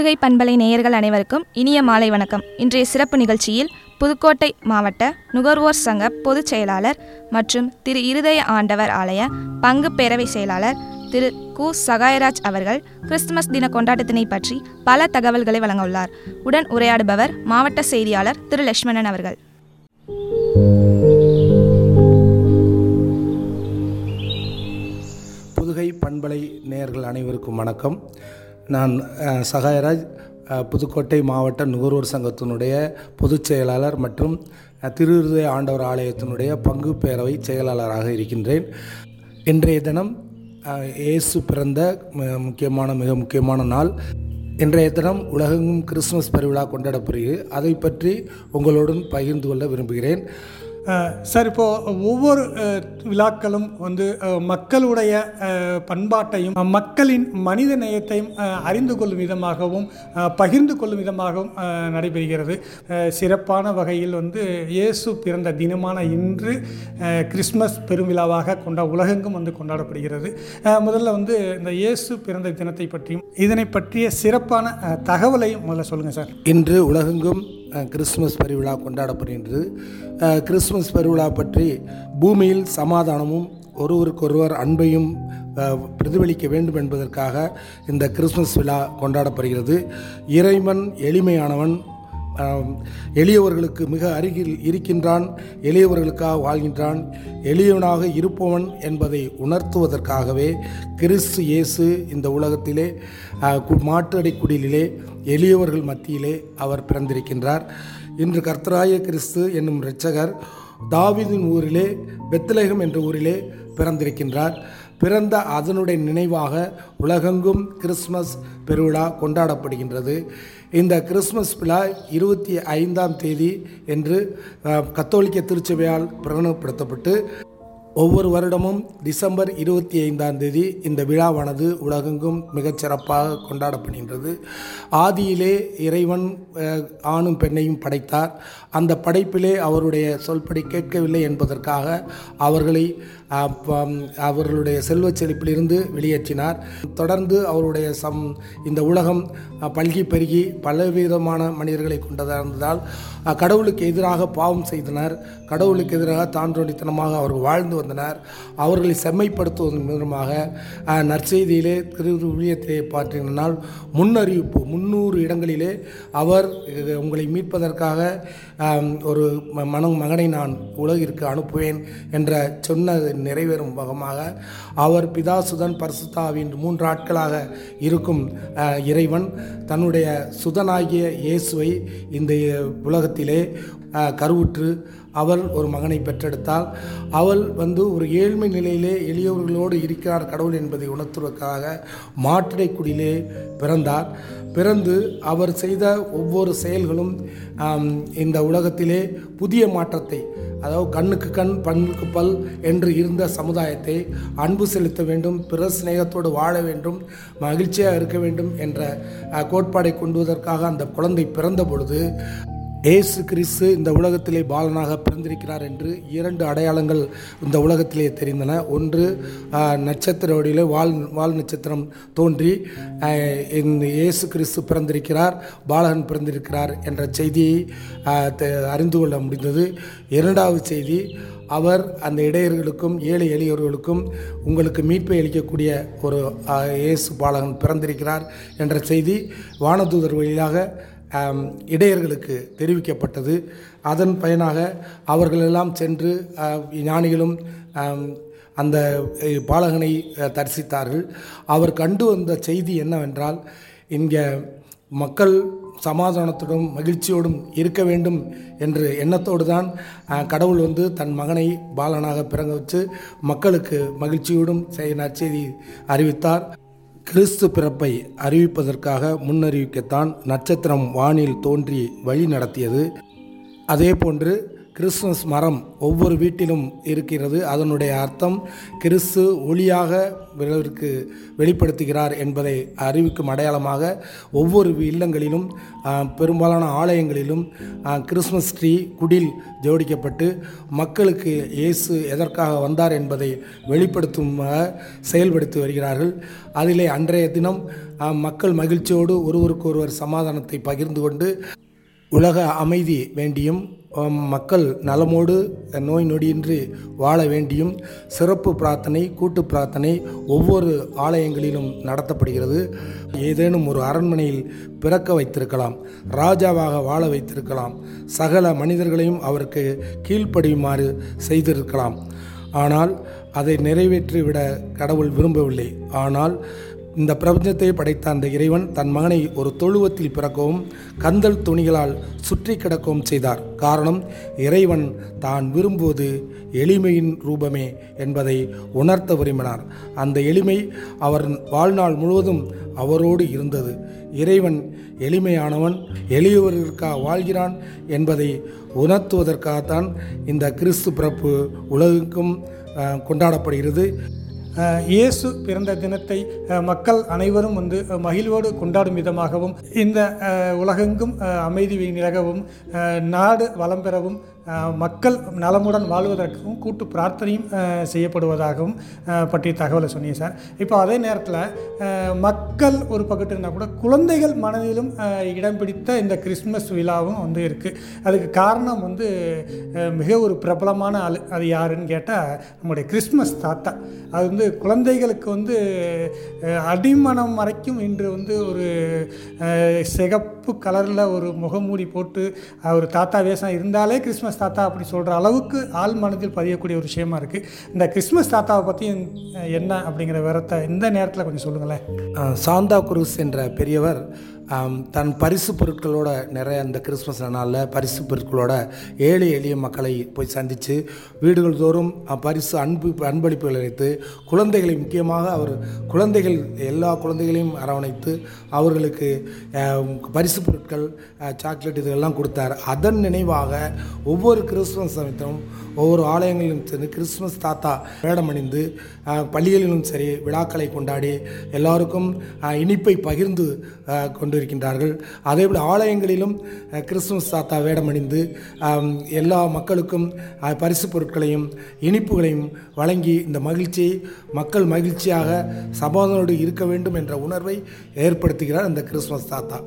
புதுகை பண்பலை நேயர்கள் அனைவருக்கும் இனிய மாலை வணக்கம் இன்றைய சிறப்பு நிகழ்ச்சியில் புதுக்கோட்டை மாவட்ட நுகர்வோர் சங்க பொதுச் செயலாளர் மற்றும் திரு இருதய ஆண்டவர் ஆலய பங்கு பேரவை செயலாளர் திரு கு சகாயராஜ் அவர்கள் கிறிஸ்துமஸ் தின கொண்டாட்டத்தினை பற்றி பல தகவல்களை வழங்க உள்ளார் உடன் உரையாடுபவர் மாவட்ட செய்தியாளர் திரு லட்சுமணன் அவர்கள் புதுகை பண்பலை நேயர்கள் அனைவருக்கும் வணக்கம் நான் அஹ், சகாயராஜ் அஹ், புதுக்கோட்டை மாவட்ட நுகர்வோர் சங்கத்தினுடைய பொதுச் செயலாளர் மற்றும் அஹ், திருவிருதை ஆண்டவர் ஆலயத்தினுடைய பங்கு பேரவை செயலாளராக இருக்கின்றேன் இன்றைய தினம் அஹ், இயேசு பிறந்த ம- முக்கியமான மிக முக்கியமான நாள் இன்றைய தினம் உலகெங்கும் கிறிஸ்துமஸ் பெருவிழா கொண்டாடப்படுகிறது அதை பற்றி உங்களுடன் பகிர்ந்து கொள்ள விரும்புகிறேன் அஹ் சார் இப்போது ஒவ்வொரு அஹ், விழாக்களும் வந்து அஹ், மக்களுடைய அஹ், பண்பாட்டையும் அஹ், மக்களின் மனித நேயத்தையும் அஹ், அறிந்து கொள்ளும் விதமாகவும் அஹ், பகிர்ந்து கொள்ளும் விதமாகவும் அஹ், நடைபெறுகிறது அஹ், சிறப்பான வகையில் வந்து இயேசு பிறந்த தினமான இன்று அஹ், கிறிஸ்மஸ் பெருவிழாவாக கொண்டா உலகெங்கும் வந்து கொண்டாடப்படுகிறது அஹ், முதல்ல வந்து இந்த இயேசு பிறந்த தினத்தை பற்றியும் இதனை பற்றிய சிறப்பான அஹ், தகவலையும் முதல்ல சொல்லுங்கள் சார் இன்று உலகெங்கும் அஹ், கிறிஸ்துமஸ் பெருவிழா கொண்டாடப்படுகின்றது அஹ், கிறிஸ்துமஸ் பெருவிழா பற்றி பூமியில் சமாதானமும் ஒருவருக்கொருவர் அன்பையும் அஹ், பிரதிபலிக்க வேண்டும் என்பதற்காக இந்த கிறிஸ்துமஸ் விழா கொண்டாடப்படுகிறது இறைவன் எளிமையானவன் ஆம், எளியவர்களுக்கு மிக அருகில் இருக்கின்றான் எளியவர்களுக்காக வாழ்கின்றான் எளியவனாக இருப்பவன் என்பதை உணர்த்துவதற்காகவே கிறிஸ்து இயேசு இந்த உலகத்திலே ஆ, கு- மாற்றடை குடிலிலே எளியவர்கள் மத்தியிலே அவர் பிறந்திருக்கின்றார் இன்று கர்த்தராய கிறிஸ்து என்னும் இரட்சகர் தாவீதின் ஊரிலே பெத்லகம் என்ற ஊரிலே பிறந்திருக்கின்றார் பிறந்த அதனுடைய நினைவாக உலகெங்கும் கிறிஸ்மஸ் பெருவிழா கொண்டாடப்படுகின்றது இந்த கிறிஸ்மஸ் விழா இருபத்தி ஐந்தாம் தேதி என்று அஹ், கத்தோலிக்க திருச்சபையால் பிரகடனப்படுத்தப்பட்டு ஒவ்வொரு வருடமும் டிசம்பர் இருபத்தி ஐந்தாம் தேதி இந்த விழாவானது உலகெங்கும் மிகச் சிறப்பாக கொண்டாடப்படுகின்றது ஆதியிலே இறைவன் அஹ், ஆணும் பெண்ணையும் படைத்தார் அந்த படைப்பிலே அவருடைய சொல்படி கேட்கவில்லை என்பதற்காக அவர்களை அஹ், ப- அவர்களுடைய செல்வச் செழிப்பிலிருந்து வெளியேற்றினார் தொடர்ந்து அவருடைய சம் இந்த உலகம் அஹ், பல்கி பெருகி பலவிதமான மனிதர்களை கொண்டதாக இருந்ததால் அஹ், கடவுளுக்கு எதிராக பாவம் செய்தனர் கடவுளுக்கு எதிராக தான்றோடித்தனமாக அவர்கள் வாழ்ந்து வந்தனர் அவர்களை செம்மைப்படுத்துவதன் மூலமாக அஹ், நற்செய்தியிலே திரு ஊழியத்திலே பார்த்தீங்கன்னால் முன்னறிவிப்பு முன்னூறு இடங்களிலே அவர் அஹ், உங்களை மீட்பதற்காக அஹ், ஒரு ம- மன மகனை நான் உலகிற்கு அனுப்புவேன் என்ற சொன்ன நிறைவேறும் வகமாக அவர் பிதாசுதன் பரிசுத்தாவின் மூன்று ஆட்களாக இருக்கும் அஹ், இறைவன் தன்னுடைய சுதனாகிய இயேசுவை இந்த உலகத்திலே அஹ், கருவுற்று அவள் ஒரு மகனை பெற்றெடுத்தால் அவள் வந்து ஒரு ஏழ்மை நிலையிலே எளியவர்களோடு இருக்கிறார் கடவுள் என்பதை உணர்த்துவதற்காக மாற்றிடைக்குடியிலே பிறந்தார் பிறந்து அவர் செய்த ஒவ்வொரு செயல்களும் ஆம், இந்த உலகத்திலே புதிய மாற்றத்தை அதாவது கண்ணுக்கு கண் பண்ணுக்கு பல் என்று இருந்த சமுதாயத்தை அன்பு செலுத்த வேண்டும் பிற சிநேகத்தோடு வாழ வேண்டும் மகிழ்ச்சியாக இருக்க வேண்டும் என்ற அஹ், கோட்பாடை கொண்டுவதற்காக அந்த குழந்தை பிறந்த பொழுது இயேசு கிறிஸ்து இந்த உலகத்திலே பாலனாக பிறந்திருக்கிறார் என்று இரண்டு அடையாளங்கள் இந்த உலகத்திலே தெரிந்தன ஒன்று ஆஹ், நட்சத்திர வடிவிலே வால் வால் நட்சத்திரம் தோன்றி ஆஹ், இந்த இயேசு கிறிஸ்து பிறந்திருக்கிறார் பாலகன் பிறந்திருக்கிறார் என்ற செய்தியை ஆஹ், தெ- அறிந்து கொள்ள முடிந்தது இரண்டாவது செய்தி அவர் அந்த இடையர்களுக்கும் ஏழை எளியவர்களுக்கும் உங்களுக்கு மீட்பை அளிக்கக்கூடிய ஒரு ஆஹ், இயேசு பாலகன் பிறந்திருக்கிறார் என்ற செய்தி வானதூதர் வழியாக ஆம், இடையர்களுக்கு தெரிவிக்கப்பட்டது அதன் பயனாக அவர்களெல்லாம் சென்று ஆ, ஞானிகளும் ஆம், அந்த எ, பாலகனை அ, தரிசித்தார்கள் அவர் கண்டு வந்த செய்தி என்னவென்றால் இங்கே மக்கள் சமாதானத்துடன் மகிழ்ச்சியோடும் இருக்க வேண்டும் என்று எண்ணத்தோடு தான் ஆ, கடவுள் வந்து தன் மகனை பாலனாக பிறங்க வச்சு மக்களுக்கு மகிழ்ச்சியோடும் செய் நற்செய்தி அறிவித்தார் கிறிஸ்து பிறப்பை அறிவிப்பதற்காக முன்னறிவிக்கத்தான் நட்சத்திரம் வானில் தோன்றி வழி நடத்தியது அதே போன்று கிறிஸ்துமஸ் மரம் ஒவ்வொரு வீட்டிலும் இருக்கிறது அதனுடைய அர்த்தம் கிறிஸ்து ஒளியாக பிறருக்கு வெளிப்படுத்துகிறார் என்பதை அறிவிக்கும் அடையாளமாக ஒவ்வொரு இல்லங்களிலும் ஆ, பெரும்பாலான ஆலயங்களிலும் ஆ, கிறிஸ்மஸ் ட்ரீ குடில் ஜோடிக்கப்பட்டு மக்களுக்கு இயேசு எதற்காக வந்தார் என்பதை வெளிப்படுத்தும் செயல்படுத்தி வருகிறார்கள் அதிலே அன்றைய தினம் ஆ, மக்கள் மகிழ்ச்சியோடு ஒருவருக்கொருவர் சமாதானத்தை பகிர்ந்து கொண்டு உலக அமைதி வேண்டியும் ஆம், மக்கள் நலமோடு நோய் நொடியின்றி வாழ வேண்டியும் சிறப்பு பிரார்த்தனை கூட்டு பிரார்த்தனை ஒவ்வொரு ஆலயங்களிலும் நடத்தப்படுகிறது ஏதேனும் ஒரு அரண்மனையில் பிறக்க வைத்திருக்கலாம் ராஜாவாக வாழ வைத்திருக்கலாம் சகல மனிதர்களையும் அவருக்கு கீழ்ப்படியுமாறு செய்திருக்கலாம் ஆனால் அதை நிறைவேற்றிவிட கடவுள் விரும்பவில்லை ஆனால் இந்த பிரபஞ்சத்தை படைத்த அந்த இறைவன் தன் மகனை ஒரு தொழுவத்தில் பிறக்கவும் கந்தல் துணிகளால் சுற்றி கிடக்கவும் செய்தார் காரணம் இறைவன் தான் விரும்புவது எளிமையின் ரூபமே என்பதை உணர்த்த விரும்பினார் அந்த எளிமை அவர் வாழ்நாள் முழுவதும் அவரோடு இருந்தது இறைவன் எளிமையானவன் எளியவர்களுக்காக வாழ்கிறான் என்பதை உணர்த்துவதற்காகத்தான் இந்த கிறிஸ்து பிறப்பு உலகுக்கும் அஹ், கொண்டாடப்படுகிறது அஹ், இயேசு பிறந்த தினத்தை அஹ், மக்கள் அனைவரும் வந்து அஹ், மகிழ்வோடு கொண்டாடும் விதமாகவும் இந்த அஹ், உலகெங்கும் அஹ், அமைதி நிலகவும் அஹ், நாடு வளம் பெறவும் அஹ், மக்கள் நலமுடன் வாழ்வதற்கும் கூட்டு பிரார்த்தனையும் அஹ், செய்யப்படுவதாகவும் அஹ், பற்றிய தகவலை சொன்னீங்க சார் இப்போ அதே நேரத்தில் அஹ், மக்கள் ஒரு பக்கத்து இருந்தால் கூட குழந்தைகள் மனதிலும் அஹ், இடம் பிடித்த இந்த கிறிஸ்மஸ் விழாவும் வந்து இருக்குது அதுக்கு காரணம் வந்து அஹ், மிக ஒரு பிரபலமான ஆள் அது யாருன்னு கேட்டால் நம்முடைய கிறிஸ்மஸ் தாத்தா அது வந்து குழந்தைகளுக்கு வந்து அஹ், அடிமனம் வரைக்கும் இன்று வந்து ஒரு அஹ், சிகப்பு கலரில் ஒரு முகமூடி போட்டு அஹ், ஒரு தாத்தா வேஷம் இருந்தாலே கிறிஸ்மஸ் தாத்தா அப்படி சொல்கிற அளவுக்கு ஆள் மனதில் பதியக்கூடிய ஒரு விஷயமா இருக்குது இந்த கிறிஸ்மஸ் தாத்தாவை பற்றி என்ன அப்படிங்கிற விவரத்தை இந்த நேரத்தில் கொஞ்சம் சொல்லுங்களேன் அஹ், சாந்தா குரூஸ் என்ற பெரியவர் ஆம், தன் பரிசு பொருட்களோட நிறைய அந்த கிறிஸ்மஸ் நாளில் பரிசு பொருட்களோட ஏழை எளிய மக்களை போய் சந்தித்து வீடுகள் தோறும் அஹ், பரிசு அன்பு அன்பளிப்புகள் அளித்து குழந்தைகளை முக்கியமாக அவர் குழந்தைகள் எல்லா குழந்தைகளையும் அரவணைத்து அவர்களுக்கு அஹ், பரிசு பொருட்கள் அஹ், சாக்லேட் இதெல்லாம் கொடுத்தார் அதன் நினைவாக ஒவ்வொரு கிறிஸ்துமஸ் சமயத்திலும் ஒவ்வொரு ஆலயங்களிலும் சென்று கிறிஸ்துமஸ் தாத்தா வேடமணிந்து அஹ், பள்ளிகளிலும் சரி விழாக்களை கொண்டாடி எல்லாருக்கும் அஹ், இனிப்பை பகிர்ந்து அஹ், கொண்டிருக்கின்றார்கள் அதேபோல் ஆலயங்களிலும் அஹ், கிறிஸ்துமஸ் தாத்தா வேடமணிந்து அம், எல்லா மக்களுக்கும் அஹ், பரிசு பொருட்களையும் இனிப்புகளையும் வழங்கி இந்த மகிழ்ச்சியை மக்கள் மகிழ்ச்சியாக சமாதானோடு இருக்க வேண்டும் என்ற உணர்வை ஏற்படுத்துகிறார் அந்த கிறிஸ்துமஸ் தாத்தா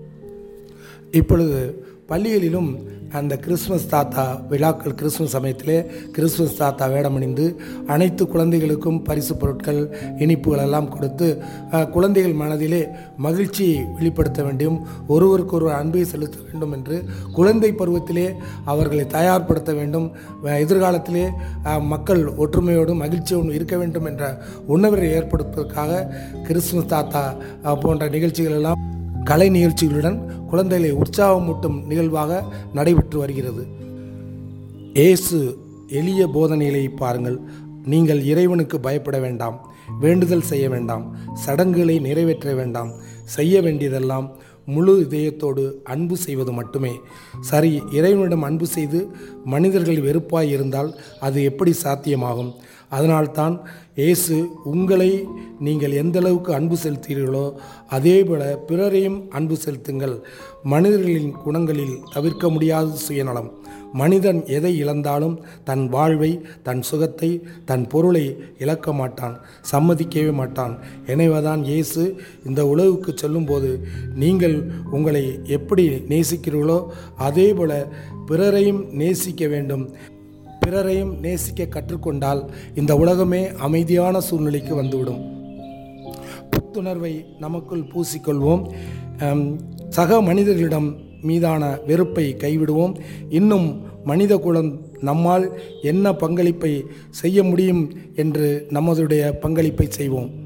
இப்பொழுது பள்ளிகளிலும் அந்த கிறிஸ்மஸ் தாத்தா விழாக்கள் கிறிஸ்மஸ் சமயத்திலே கிறிஸ்மஸ் தாத்தா வேடமணிந்து அனைத்து குழந்தைகளுக்கும் பரிசு பொருட்கள் இனிப்புகள் எல்லாம் கொடுத்து அஹ், குழந்தைகள் மனதிலே மகிழ்ச்சியை வெளிப்படுத்த வேண்டும் ஒருவருக்கொருவர் அன்பை செலுத்த வேண்டும் என்று குழந்தை பருவத்திலே அவர்களை தயார்படுத்த வேண்டும் அஹ், எதிர்காலத்திலே அஹ், மக்கள் ஒற்றுமையோடும் மகிழ்ச்சியோடும் இருக்க வேண்டும் என்ற உணர்வை ஏற்படுத்துவதற்காக கிறிஸ்மஸ் தாத்தா அஹ், போன்ற நிகழ்ச்சிகள் எல்லாம் கலை நிகழ்ச்சிகளுடன் குழந்தைகளை உற்சாகமூட்டும் நிகழ்வாக நடைபெற்று வருகிறது இயேசு எளிய போதனைகளை பாருங்கள் நீங்கள் இறைவனுக்கு பயப்பட வேண்டாம் வேண்டுதல் செய்ய வேண்டாம் சடங்குகளை நிறைவேற்ற வேண்டாம் செய்ய வேண்டியதெல்லாம் முழு இதயத்தோடு அன்பு செய்வது மட்டுமே சரி இறைவனிடம் அன்பு செய்து மனிதர்கள் வெறுப்பாய் இருந்தால் அது எப்படி சாத்தியமாகும் அதனால்தான் இயேசு உங்களை நீங்கள் எந்த அளவுக்கு அன்பு செலுத்தீர்களோ அதேபோல பிறரையும் அன்பு செலுத்துங்கள் மனிதர்களின் குணங்களில் தவிர்க்க முடியாத சுயநலம் மனிதன் எதை இழந்தாலும் தன் வாழ்வை தன் சுகத்தை தன் பொருளை இழக்க மாட்டான் சம்மதிக்கவே மாட்டான் எனவேதான் இயேசு இந்த உலகுக்கு சொல்லும்போது நீங்கள் உங்களை எப்படி நேசிக்கிறீர்களோ அதேபோல பிறரையும் நேசிக்க வேண்டும் பிறரையும் நேசிக்க கற்றுக்கொண்டால் இந்த உலகமே அமைதியான சூழ்நிலைக்கு வந்துவிடும் புத்துணர்வை நமக்குள் பூசிக்கொள்வோம் அம், சக மனிதர்களிடம் மீதான வெறுப்பை கைவிடுவோம் இன்னும் மனித குலம் நம்மால் என்ன பங்களிப்பை செய்ய முடியும் என்று நமதுடைய பங்களிப்பை செய்வோம்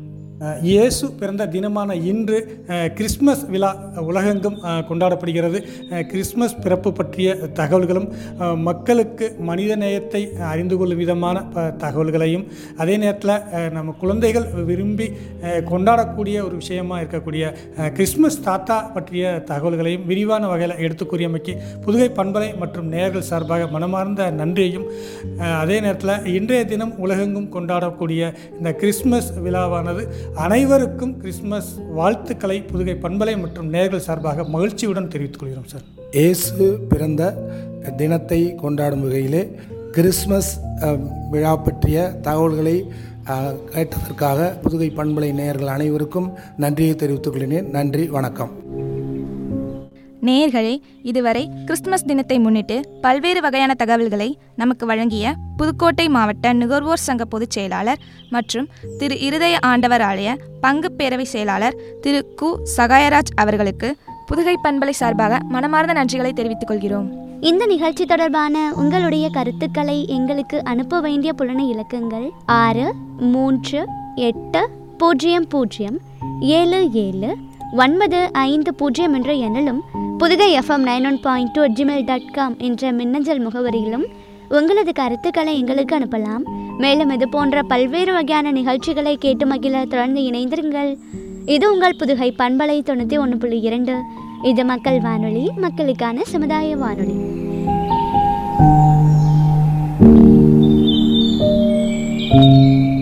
அஹ், இயேசு பிறந்த தினமான இன்று அஹ், கிறிஸ்மஸ் விழா உலகெங்கும் அஹ், கொண்டாடப்படுகிறது அஹ், கிறிஸ்மஸ் பிறப்பு பற்றிய தகவல்களும் அஹ், மக்களுக்கு மனித நேயத்தை அறிந்து கொள்ளும் விதமான ப- தகவல்களையும் அதே நேரத்தில் அஹ், நம்ம குழந்தைகள் விரும்பி அஹ், கொண்டாடக்கூடிய ஒரு விஷயமா இருக்கக்கூடிய அஹ், கிறிஸ்மஸ் தாத்தா பற்றிய தகவல்களையும் விரிவான வகையில் எடுத்து கூறியமைக்கு புதுகை பண்பலை மற்றும் நேயர்கள் சார்பாக மனமார்ந்த நன்றியையும் அஹ், அதே நேரத்தில் இன்றைய தினம் உலகெங்கும் கொண்டாடக்கூடிய இந்த கிறிஸ்மஸ் விழாவானது அனைவருக்கும் கிறிஸ்மஸ் வாழ்த்துக்களை புதுகை பண்பலை மற்றும் நேயர்கள் சார்பாக மகிழ்ச்சியுடன் தெரிவித்துக் கொள்கிறோம் சார் இயேசு பிறந்த தினத்தை கொண்டாடும் வகையிலே கிறிஸ்மஸ் அஹ், விழா பற்றிய தகவல்களை அஹ், கேட்டதற்காக புதுகை பண்பலை நேயர்கள் அனைவருக்கும் நன்றியை தெரிவித்துக் கொள்கிறேன் நன்றி வணக்கம் நேயர்களே இதுவரை கிறிஸ்துமஸ் தினத்தை முன்னிட்டு பல்வேறு வகையான தகவல்களை நமக்கு வழங்கிய புதுக்கோட்டை மாவட்ட நுகர்வோர் சங்க பொதுச் செயலாளர் மற்றும் திரு இருதய ஆண்டவர் ஆலய பங்கு பேரவை செயலாளர் திரு கு சகாயராஜ் அவர்களுக்கு புதுகை பண்பலை சார்பாக மனமார்ந்த நன்றிகளை தெரிவித்துக் கொள்கிறோம் இந்த நிகழ்ச்சி தொடர்பான உங்களுடைய கருத்துக்களை எங்களுக்கு அனுப்ப வேண்டிய புலனை இலக்கங்கள் ஆறு மூன்று எட்டு பூஜ்ஜியம் பூஜ்ஜியம் ஏழு ஏழு ஒன்பது ஐந்து பூஜ்ஜியம் என்ற எண்ணிலும் Pudugai FM nine one point two Gmail dot com என்ற மின்னஞ்சல் முகவரியிலும் உங்களது கருத்துக்களை எங்களுக்கு அனுப்பலாம் மேலும் இது போன்ற பல்வேறு வகையான நிகழ்ச்சிகளை கேட்டு மகிழ தொடர்ந்து இணைந்திருங்கள் இது உங்கள் புதுகை பண்பலை தொண்ணூற்றி ஒன்று புள்ளி இரண்டு இது மக்கள் வானொலி மக்களுக்கான சமுதாய வானொலி thank you